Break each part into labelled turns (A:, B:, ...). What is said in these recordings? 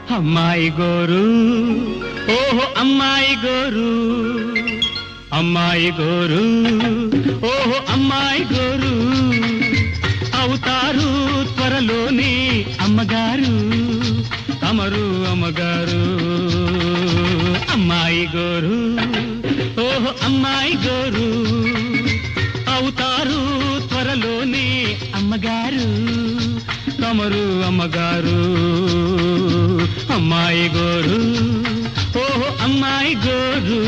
A: అమ్మాయి గోరు ఓహో అమ్మాయి గోరు అమ్మాయి గోరు ఓహో అమ్మాయి గోరు అవుతారు త్వరలోని అమ్మగారు తమరు అమ్మగారు అమ్మాయి గోరు ఓహో అమ్మాయి గోరు అవుతారు త్వరలోని అమ్మగారు తమరు అమ్మగారు అమ్మాయి గోరు ఓహో అమ్మాయి గోరు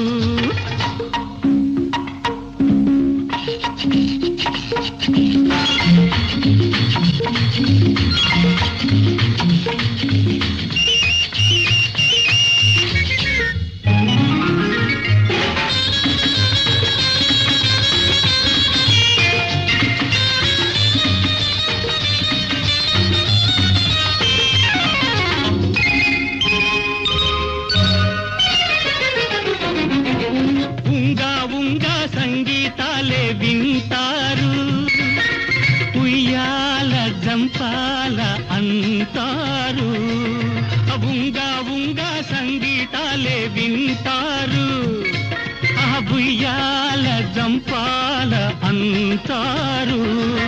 A: ఉంగా ఉంగా సంగీతాలే వింటారు ఉయ్యాల జంపాల అంటారు ఉంగా ఉంగా సంగీతాలే వింటారు ఆ ఉయ్యాల జంపాల అంటారు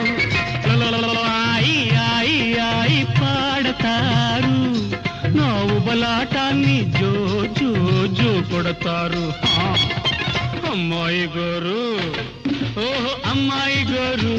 A: ఆయి ఆయి ఆయి పాడతారు నా ఉబలాటాన్ని జో జో జో కొడతారు ఆ, అమ్మాయి గారు ఓహో అమ్మాయి గారు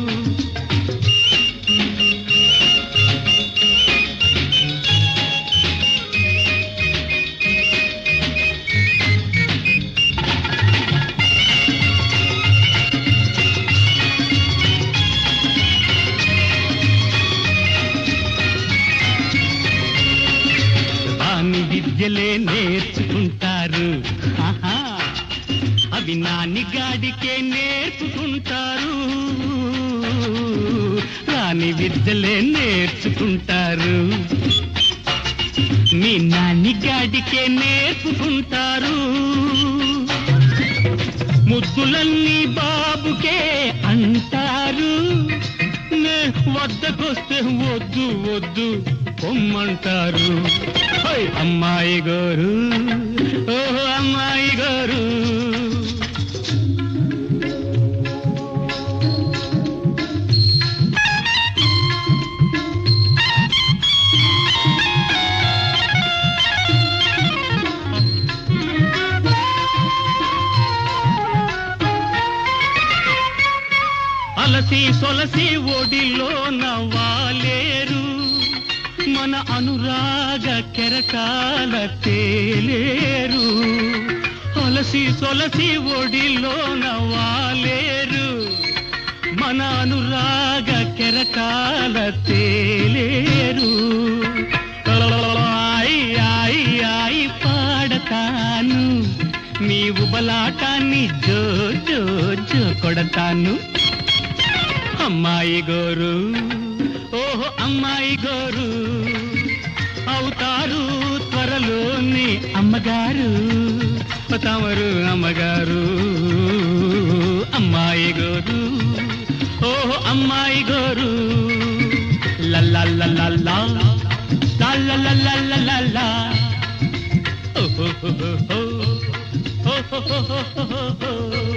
A: వాని విద్యలే నేర్చుకుంటారు ఆహా అవి నాని గాడికే నేర్చుకుంటారు రాని విద్యలే నేర్చుకుంటారు మీ నాని గాడికే నేర్చుకుంటారు ముద్దులన్నీ బాబుకే అంటారు నే వద్దకొస్తే వద్దు వద్దు పొమ్మంటారు హోయ్ అమ్మాయి గారు ఓహో అమ్మాయి గారు అలసి సొలసి ఒడిలో నవ్వాలేరు మన అనురాగ కెరకాల తేలేరు అలసి సొలసి ఒడిలో నవ్వాలేరు మన అనురాగ కెరకాల తేలేరు ఆయి ఆయి ఆయి పాడతాను నీవు బలాటాన్ని జో జో జో కొడతాను అమ్మాయి గోరు ఓహో అమ్మాయి గోరు అవుతారు త్వరలోని అమ్మగారు తమరు అమ్మగారు అమ్మాయి గోరు ఓహో అమ్మాయి గోరు లల్లల్లల్లల్లా లల్లల్లల్లల్లల్లా ఓహో ఓహో ఓహో ఓహో